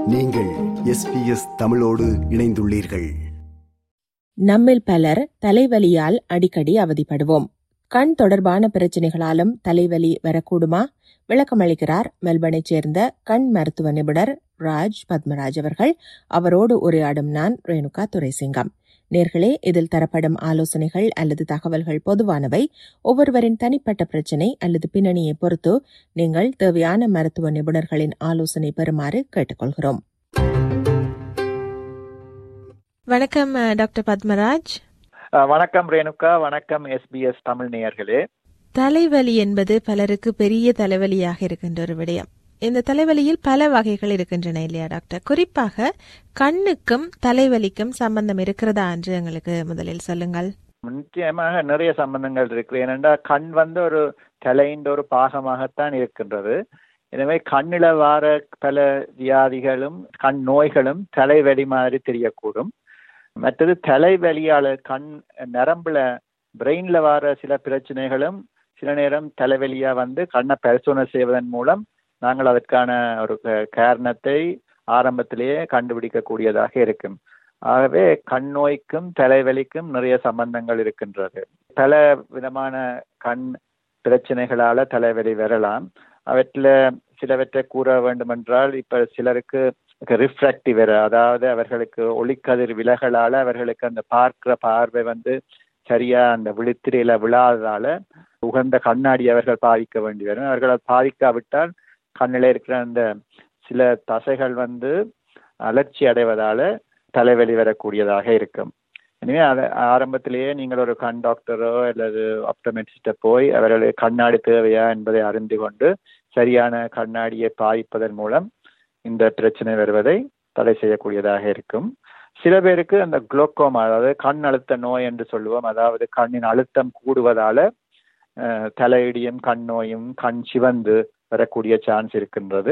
நீங்கள் எஸ்பிஎஸ் தமிழோடு இணைந்துள்ளீர்கள் நம்மில் பலர் தலைவலியால் அடிக்கடி அவதிப்படுவோம் கண் தொடர்பான பிரச்சனைகளாலும் தலைவலி வரக்கூடுமா விளக்கமளிக்கிறார் மெல்பர்னைச் சேர்ந்த கண் மருத்துவ நிபுணர் ராஜ் பத்மராஜ் அவர்கள் அவரோடு உரையாடும் நான் ரேணுகா துரைசிங்கம் நேர்களே இதில் தரப்படும் ஆலோசனைகள் அல்லது தகவல்கள் பொதுவானவை ஒவ்வொருவரின் தனிப்பட்ட பிரச்சினை அல்லது பின்னணியை பொறுத்து நீங்கள் தேவையான மருத்துவ நிபுணர்களின் ஆலோசனை பெறுமாறு கேட்டுக்கொள்கிறோம் வணக்கம் டாக்டர் பத்மராஜ் அஹ் வணக்கம் ரேணுகா வணக்கம் எஸ்பிஎஸ் தமிழ் நேயர்களே தலைவலி என்பது பலருக்கு பெரிய தலைவலியாக இருக்கின்ற ஒரு விடயம் இந்த தலைவலியில் பல வகைகள் இருக்கின்றன இல்லையா டாக்டர் குறிப்பாக கண்ணுக்கும் தலைவலிக்கும் சம்பந்தம் இருக்கிறதா என்று எங்களுக்கு முதலில் சொல்லுங்கள் நிச்சயமாக நிறைய சம்பந்தங்கள் இருக்கு ஏனென்றால் கண் வந்து ஒரு தலையின் ஒரு பாகமாகத்தான் இருக்கின்றது எனவே கண்ணில வார பல வியாதிகளும் கண் நோய்களும் தலைவலி மாதிரி தெரியக்கூடும் மற்றது தலைவலியால கண் நரம்புல பிரெயின்ல வர சில பிரச்சனைகளும் சில நேரம் தலைவலியா வந்து கண்ணை பரிசோதனை செய்வதன் மூலம் நாங்கள் அதற்கான ஒரு க- காரணத்தை ஆரம்பத்திலேயே கண்டுபிடிக்கக்கூடியதாக இருக்கும் ஆகவே கண் நோய்க்கும் தலைவலிக்கும் நிறைய சம்பந்தங்கள் இருக்கின்றது பல விதமான கண் பிரச்சனைகளால தலைவலி வரலாம் அவற்றில் சிலவற்றை கூற வேண்டுமென்றால் இப்ப சிலருக்கு ரிஃப்ராக்டிவ் அதாவது அவர்களுக்கு ஒளிக்கதிர் விலகலால அவர்களுக்கு அந்த பார்க்கிற பார்வை வந்து சரியா அந்த விழித்திரையில விழாததால உகந்த கண்ணாடி அவர்கள் பாதிக்க வேண்டி வரும் அவர்கள் அதை பாதிக்காவிட்டால் கண்ணில் இருக்கிற அந்த சில தசைகள் வந்து அலர்ச்சி அடைவதால தலைவலி வரக்கூடியதாக இருக்கும் எனவே அதை ஆரம்பத்திலேயே நீங்கள் ஒரு கண் டாக்டரோ அல்லது ஆப்டமெட்ரிஸ்ட்டை போய் அவர்களுக்கு கண்ணாடி தேவையா என்பதை அறிந்து கொண்டு சரியான கண்ணாடியை பாய்ப்பதன் மூலம் இந்த பிரச்சனை வருவதை தடை செய்யக்கூடியதாக இருக்கும் சில பேருக்கு அந்த குளோக்கோமா அதாவது கண் அழுத்த நோய் என்று சொல்லுவோம் அதாவது கண்ணின் அழுத்தம் கூடுவதால அஹ், தலையிடியும் கண் நோயும் கண் சிவந்து வரக்கூடிய சான்ஸ் இருக்கின்றது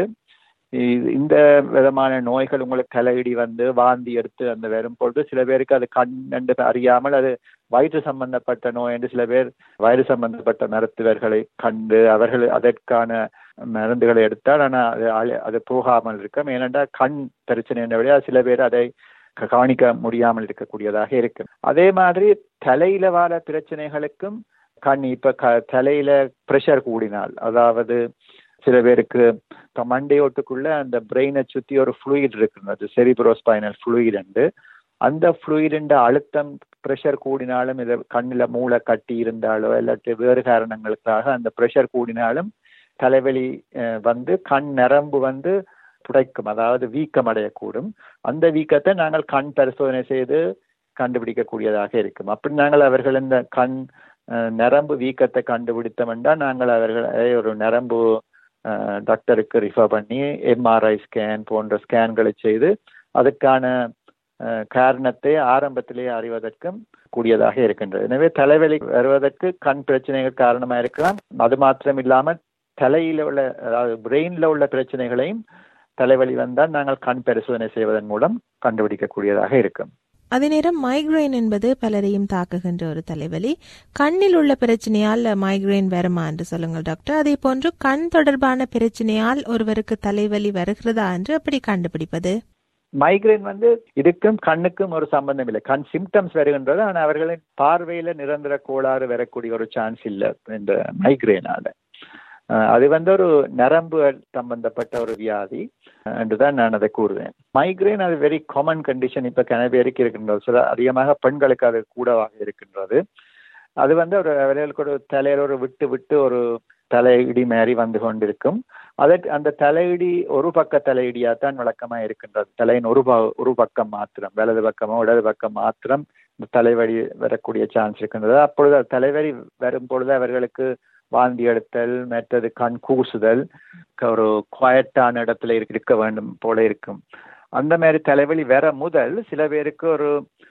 இ- இந்த விதமான நோய்கள் உங்களுக்கு தலையிடி வந்து வாந்தி எடுத்து அந்த வரும் பொழுது சில பேருக்கு அது கண் என்று அறியாமல் அது வயிற்று சம்பந்தப்பட்ட நோய் என்று சில பேர் வயிறு சம்பந்தப்பட்ட மருத்துவர்களை கண்டு அவர்கள் அதற்கான மருந்துகளை எடுத்தால் ஆனால் அது அழ- அது போகாமல் இருக்கும் ஏனென்றால் கண் பிரச்சனை விட சில பேர் அதை க- கவனிக்க முடியாமல் இருக்கக்கூடியதாக இருக்கும் அதே மாதிரி தலையில வர பிரச்சனைகளுக்கும் கண் இப்ப க தலையில ப்ரெஷர் கூடினால் அதாவது சில பேருக்கு இப்ப மண்டையோட்டுக்குள்ள அந்த பிரெயினை சுத்தி ஒரு ஃப்ளூயிட் இருக்குது செரிப்ரோஸ்பைனல் ஃப்ளூயிட் உண்டு அந்த ஃப்ளூயிடுன்ற அழுத்தம் ப்ரெஷர் கூடினாலும் இது கண்ணில் மூளை கட்டி இருந்தாலோ இல்லாட்டி வேறு காரணங்களுக்காக அந்த ப்ரெஷர் கூடினாலும் தலைவலி அஹ், வந்து கண் நரம்பு வந்து புடைக்கும் அதாவது வீக்கம் அடையக்கூடும் அந்த வீக்கத்தை நாங்கள் கண் பரிசோதனை செய்து கண்டுபிடிக்கக்கூடியதாக இருக்கும் அப்படி நாங்கள் அவர்கள் இந்த கண் அஹ், நரம்பு வீக்கத்தை கண்டுபிடித்தோம் என்றால் நாங்கள் அவர்களை ஒரு நரம்பு அஹ், டாக்டருக்கு ரிஃபர் பண்ணி எம்ஆர்ஐ ஸ்கேன் போன்ற ஸ்கேன்களை செய்து அதுக்கான அஹ், காரணத்தை ஆரம்பத்திலேயே அறிவதற்கும் கூடியதாக இருக்கின்றது எனவே தலைவலி வருவதற்கு கண் பிரச்சனைகள் காரணமாக இருக்கலாம் அது மாத்திரம் இல்லாமல் தலையில உள்ள அதாவது பிரெயின்ல உள்ள பிரச்சனைகளையும் தலைவலி வந்தால் நாங்கள் கண் பரிசோதனை செய்வதன் மூலம் கண்டுபிடிக்கக்கூடியதாக இருக்கும் அதே நேரம் மைக்ரேன் என்பது பலரையும் தாக்குகின்ற ஒரு தலைவலி கண்ணில் உள்ள பிரச்சனையால் மைக்ரேன் வருமா என்று சொல்லுங்கள் டாக்டர் அதே போன்று கண் தொடர்பான பிரச்சனையால் ஒருவருக்கு தலைவலி வருகிறதா என்று எப்படி கண்டுபிடிப்பது மைக்ரைன் வந்து இதுக்கும் கண்ணுக்கும் ஒரு சம்பந்தம் இல்லை கண் சிம்டம்ஸ் வருகின்றது ஆனால் அவர்களின் பார்வையில நிரந்தர கோளாறு வரக்கூடிய ஒரு சான்ஸ் இல்லை இந்த மைக்ரேனால அஹ் அது வந்து ஒரு நரம்பு சம்பந்தப்பட்ட ஒரு வியாதி அஹ் என்றுதான் நான் அதை கூறுவேன் மைக்ரேன் அது வெரி காமன் கண்டிஷன் இப்ப கன பேருக்கு இருக்கின்றது சில அதிகமாக பெண்களுக்கு அது கூடவாக இருக்கின்றது அது வந்து ஒரு அவர்களுக்கு ஒரு தலையில ஒரு விட்டு விட்டு ஒரு தலையிடி மாதிரி வந்து கொண்டிருக்கும் அதற்கு அந்த தலையிடி ஒரு பக்க தலையிடியா தான் வழக்கமா இருக்கின்றது தலையின் ஒரு ப ஒரு பக்கம் மாத்திரம் வலது பக்கமோ இடது பக்கம் மாத்திரம் இந்த தலைவலி வரக்கூடிய சான்ஸ் இருக்கின்றது அப்பொழுது அது தலைவலி வரும் பொழுது அவர்களுக்கு வாந்தி எடுத்தல் மற்றது கண் கூசுதல் க- ஒரு குவாய்ட்டான இடத்துல இருக்க இருக்க வேண்டும் போல இருக்கும் அந்த மாதிரி தலைவலி வர முதல் சில பேருக்கு ஒரு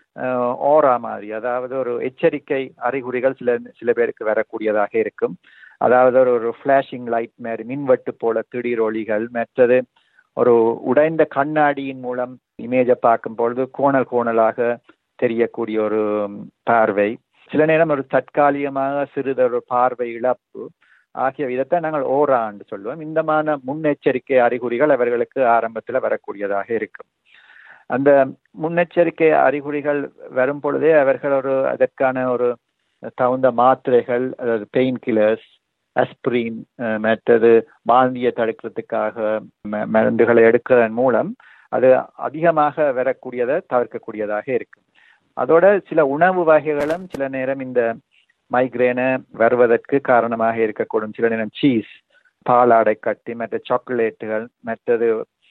ஓரா மாதிரி அதாவது ஒரு எச்சரிக்கை அறிகுறிகள் சில சில பேருக்கு வரக்கூடியதாக இருக்கும் அதாவது ஒரு ஒரு ஃபிளாஷிங் லைட் மாதிரி மின்வெட்டு போல திடீர் ஒளிகள் மற்றது ஒரு உடைந்த கண்ணாடியின் மூலம் இமேஜை பார்க்கும் பொழுது கோணல் கோணலாக தெரியக்கூடிய ஒரு பார்வை சில நேரம் ஒரு தற்காலிகமாக சிறிதொரு பார்வை இழப்பு ஆகிய விதத்தை நாங்கள் ஓராண்டு சொல்லுவோம் இந்தமான முன்னெச்சரிக்கை அறிகுறிகள் அவர்களுக்கு ஆரம்பத்தில் வரக்கூடியதாக இருக்கும் அந்த முன்னெச்சரிக்கை அறிகுறிகள் வரும் பொழுதே அவர்கள் ஒரு அதற்கான ஒரு தகுந்த மாத்திரைகள் அதாவது பெயின் கில்லர்ஸ் அஸ்பிரின் மற்றது வாந்தியை தடுக்கிறதுக்காக மருந்துகளை எடுக்கிறதன் மூலம் அது அதிகமாக வரக்கூடியதை தவிர்க்கக்கூடியதாக இருக்கும் அதோட சில உணவு வகைகளும் சில நேரம் இந்த மைக்ரேனை வருவதற்கு காரணமாக இருக்கக்கூடும் சில நேரம் சீஸ் பாலாடை கட்டி மற்ற சாக்லேட்டுகள் மற்றது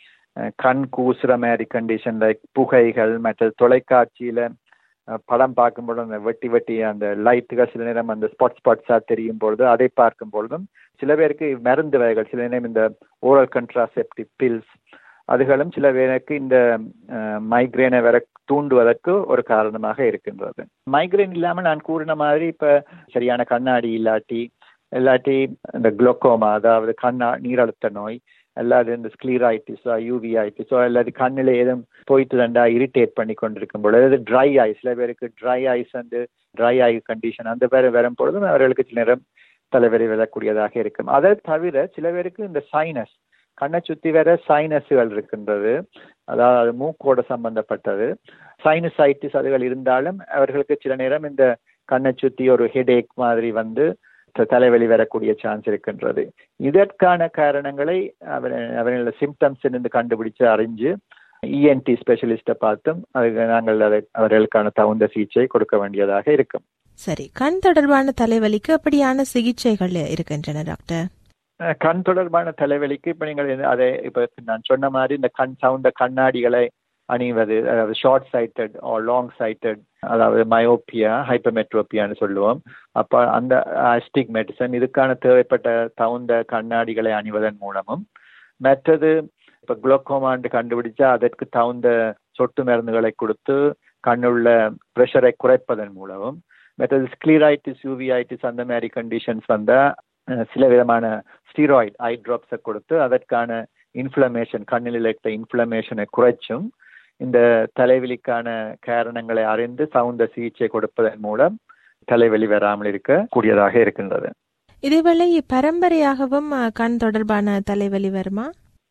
கண் கூசுற மாதிரி கண்டிஷன் லைக் புகைகள் மற்றது தொலைக்காட்சியில படம் பார்க்கும்போது அந்த வெட்டி வெட்டி அந்த லைட்டுகள் சில நேரம் அந்த ஸ்பாட் ஸ்பாட்ஸா தெரியும் பொழுது அதை பார்க்கும் பொழுதும் சில பேருக்கு மருந்து வகைகள் சில நேரம் இந்த ஓரல் கண்ட்ராசெப்டிவ் பில்ஸ் அதுகளும் சில பேருக்கு இந்த மைக்ரேனை வர தூண்டுவதற்கு ஒரு காரணமாக இருக்கின்றது மைக்ரேன் இல்லாமல் நான் கூறின மாதிரி இப்ப சரியான கண்ணாடி இல்லாட்டி இல்லாட்டி இந்த குளோக்கோமா அதாவது கண்ணா நீரழுத்த நோய் அல்லாது இந்த ஸ்க்ளீரைட்டிஸோ யூவிஐட்டிஸோ அல்லது கண்ணில் ஏதும் போயிட்டு ரெண்டா இரிட்டேட் பண்ணி கொண்டிருக்கும் பொழுது அதாவது ட்ரை ஐ சில பேருக்கு ட்ரை ஐஸ் வந்து ட்ரை ஐ கண்டிஷன் அந்த பேர் வரும் பொழுதும் அவர்களுக்கு சில நேரம் தலைவலி விழக்கூடியதாக இருக்கும் அதை தவிர சில பேருக்கு இந்த சைனஸ் கண்ணை சுற்றி வேற சைனஸுகள் இருக்கின்றது அதாவது மூக்கோட சம்பந்தப்பட்டது சைனசைட்டிஸ் அதுகள் இருந்தாலும் அவர்களுக்கு சில நேரம் இந்த கண்ணை சுற்றி ஒரு ஹெடேக் மாதிரி வந்து தலைவலி வரக்கூடிய சான்ஸ் இருக்கின்றது இதற்கான காரணங்களை அவர் அவர்களோட சிம்டம்ஸ் இருந்து கண்டுபிடிச்சு அறிஞ்சு இஎன்டி ஸ்பெஷலிஸ்ட்டை பார்த்தும் அதுக்கு நாங்கள் அதை அவர்களுக்கான தகுந்த சிகிச்சை கொடுக்க வேண்டியதாக இருக்கும் சரி கண் தொடர்பான தலைவலிக்கு அப்படியான சிகிச்சைகள் இருக்கின்றன டாக்டர் கண் தொடர்பான தலைவலிக்கு இப்ப நீங்கள் அதை இப்ப நான் சொன்ன மாதிரி இந்த கண் சவுண்ட கண்ணாடிகளை அணிவது அதாவது ஷார்ட் சைட்டட் லாங் சைட்டட் அதாவது மயோப்பியா ஹைப்பமெட்ரோப்பியான்னு சொல்லுவோம் அப்போ அந்த அஸ்டிக் மெடிசன் இதுக்கான தேவைப்பட்ட தகுந்த கண்ணாடிகளை அணிவதன் மூலமும் மற்றது இப்போ குளோக்கோமான்னு கண்டுபிடிச்சா அதற்கு தகுந்த சொட்டு மருந்துகளை கொடுத்து கண்ணுள்ள ப்ரெஷரை குறைப்பதன் மூலமும் மற்றது ஸ்க்ளீரைட்டிஸ் யூவிஐட்டிஸ் அந்த மாதிரி கண்டிஷன்ஸ் வந்தால் சில விதமான ஸ்டீராய்டு ஐ ட்ராப்ஸை கொடுத்து அதற்கான இன்ஃப்ளமேஷன் கண்ணில் இருக்கிற இன்ஃப்ளமேஷனை குறைச்சும் இந்த தலைவலிக்கான காரணங்களை அறிந்து தகுந்த சிகிச்சை கொடுப்பதன் மூலம் தலைவலி வராமல் இருக்க கூடியதாக இருக்கின்றது இதேவேளை பரம்பரையாகவும் கண் தொடர்பான தலைவலி வருமா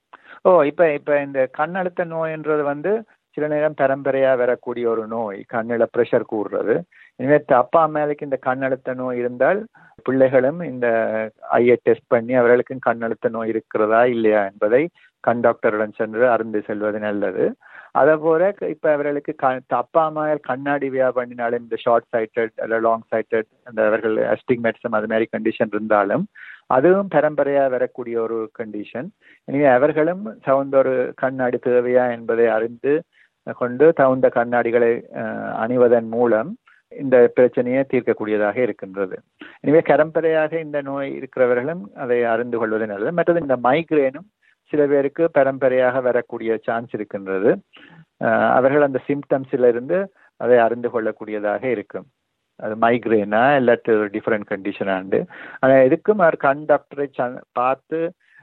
ஓ இப்ப இப்ப இந்த கண் அழுத்த நோய்ன்றது வந்து சில நேரம் பரம்பரையா வரக்கூடிய ஒரு நோய் கண்ணில் ப்ரெஷர் கூடுறது எனவே அப்பா அம்மாவுக்கு இந்த கண் அழுத்த நோய் இருந்தால் பிள்ளைகளும் இந்த ஐயை டெஸ்ட் பண்ணி அவர்களுக்கும் கண் அழுத்த நோய் இருக்கிறதா இல்லையா என்பதை கண் டாக்டருடன் சென்று அறிந்து செல்வது நல்லது அதே போல இப்ப அவர்களுக்கு அப்பா அம்மா கண்ணாடி வியா பண்ணினாலும் இந்த ஷார்ட் சைட்டட் அல்ல லாங் சைட்டட் அந்த அவர்கள் அஸ்டிக்மெட்ஸம் அது மாதிரி கண்டிஷன் இருந்தாலும் அதுவும் பரம்பரையா வரக்கூடிய ஒரு கண்டிஷன் எனவே அவர்களும் தகுந்த ஒரு கண்ணாடி தேவையா என்பதை அறிந்து கொண்டு தகுந்த கண்ணாடிகளை அணிவதன் மூலம் இந்த பிரச்சனையை தீர்க்கக்கூடியதாக இருக்கின்றது எனவே பரம்பரையாக இந்த நோய் இருக்கிறவர்களும் அதை அறிந்து கொள்வது நல்லது மற்றது இந்த மைக்ரேனும் சில பேருக்கு பரம்பரையாக வரக்கூடிய சான்ஸ் இருக்கின்றது அவர்கள் அந்த சிம்டம்ஸில் இருந்து அதை அறிந்து கொள்ளக்கூடியதாக இருக்கும் அது மைக்ரேனா இல்லாட்டி ஒரு டிஃப்ரெண்ட் கண்டிஷனாண்டு ஆனால் எதுக்கும் அவர் கண் டாக்டரை பார்த்து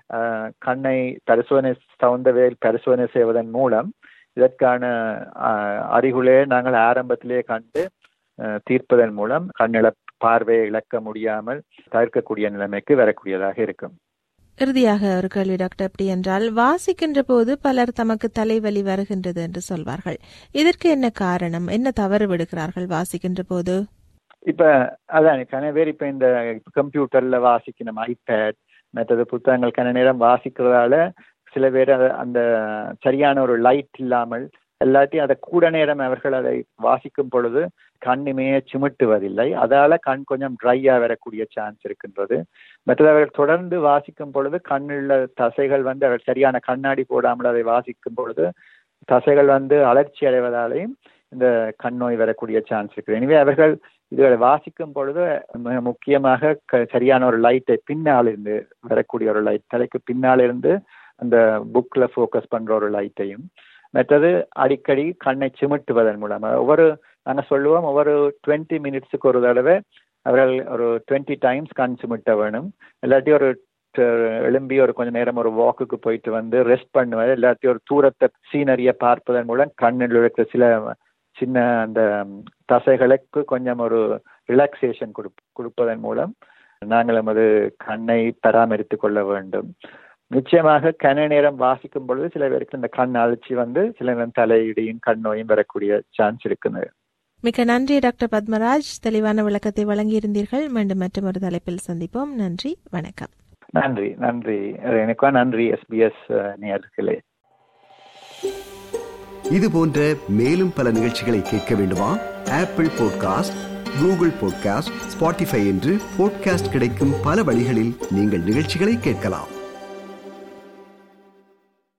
கண்ணை பரிசோதனை தகுந்த வேல் பரிசோதனை செய்வதன் மூலம் இதற்கான அறிகுறியை நாங்கள் ஆரம்பத்திலேயே கண்டு தீர்ப்பதன் மூலம் கண்ணில பார்வையை இழக்க முடியாமல் தவிர்க்கக்கூடிய நிலைமைக்கு வரக்கூடியதாக இருக்கும் இறுதியாக ஒரு கேள்வி டாக்டர் எப்படி என்றால் வாசிக்கின்ற போது பலர் தமக்கு தலைவலி வருகின்றது என்று சொல்வார்கள் இதற்கு என்ன காரணம் என்ன தவறு விடுகிறார்கள் வாசிக்கின்ற போது இப்ப அதான் கன பேர் இப்ப இந்த கம்ப்யூட்டர்ல வாசிக்கணும் ஐபேட் மற்றது புத்தகங்கள் கன நேரம் வாசிக்கிறதால சில பேர் அந்த சரியான ஒரு லைட் இல்லாமல் எல்லாத்தையும் அதை கூட நேரம் அவர்கள் அதை வாசிக்கும் பொழுது கண்ணுமையே சிமிட்டுவதில்லை அதால கண் கொஞ்சம் ட்ரையா வரக்கூடிய சான்ஸ் இருக்கின்றது மற்றது அவர்கள் தொடர்ந்து வாசிக்கும் பொழுது கண்ணுள்ள தசைகள் வந்து அவர் சரியான கண்ணாடி போடாமல் அதை வாசிக்கும் பொழுது தசைகள் வந்து அலர்ச்சி அடைவதாலேயும் இந்த கண் நோய் வரக்கூடிய சான்ஸ் இருக்குது எனவே அவர்கள் இதுகளை வாசிக்கும் பொழுது மிக முக்கியமாக சரியான ஒரு லைட்டை பின்னால் இருந்து வரக்கூடிய ஒரு லைட் தலைக்கு பின்னால் இருந்து அந்த புக்ல ஃபோக்கஸ் பண்ற ஒரு லைட்டையும் மற்றது அடிக்கடி கண்ணை சிமிட்டுவதன் மூலம் ஒவ்வொரு நாங்கள் சொல்லுவோம் ஒவ்வொரு டுவெண்ட்டி மினிட்ஸுக்கு ஒரு தடவை அவர்கள் ஒரு டுவெண்ட்டி டைம்ஸ் கண் சிமிட்ட வேணும் இல்லாட்டி ஒரு எழும்பி ஒரு கொஞ்ச நேரம் ஒரு வாக்குக்கு போயிட்டு வந்து ரெஸ்ட் பண்ணுவது எல்லாத்தையும் ஒரு தூரத்தை சீனரியை பார்ப்பதன் மூலம் கண்ணில் இருக்கிற சில சின்ன அந்த தசைகளுக்கு கொஞ்சம் ஒரு ரிலாக்ஸேஷன் கொடு கொடுப்பதன் மூலம் நாங்கள் நமது கண்ணை பராமரித்துக் கொள்ள வேண்டும் நிச்சயமாக கன நேரம் வாசிக்கும் பொழுது சில பேருக்கு இந்த கண் அழற்சி வந்து சில நேரம் தலையிடியும் கண் நோயும் வரக்கூடிய சான்ஸ் இருக்குது மிக்க நன்றி டாக்டர் பத்மராஜ் தெளிவான விளக்கத்தை வழங்கியிருந்தீர்கள் மீண்டும் மற்றும் ஒரு தலைப்பில் சந்திப்போம் நன்றி வணக்கம் நன்றி நன்றி எனக்கா நன்றி எஸ்பிஎஸ் நேர்களே இது போன்ற மேலும் பல நிகழ்ச்சிகளை கேட்க வேண்டுமா Apple podcast Google podcast Spotify என்று பாட்காஸ்ட் கிடைக்கும் பல வழிகளில் நீங்கள் நிகழ்ச்சிகளை கேட்கலாம்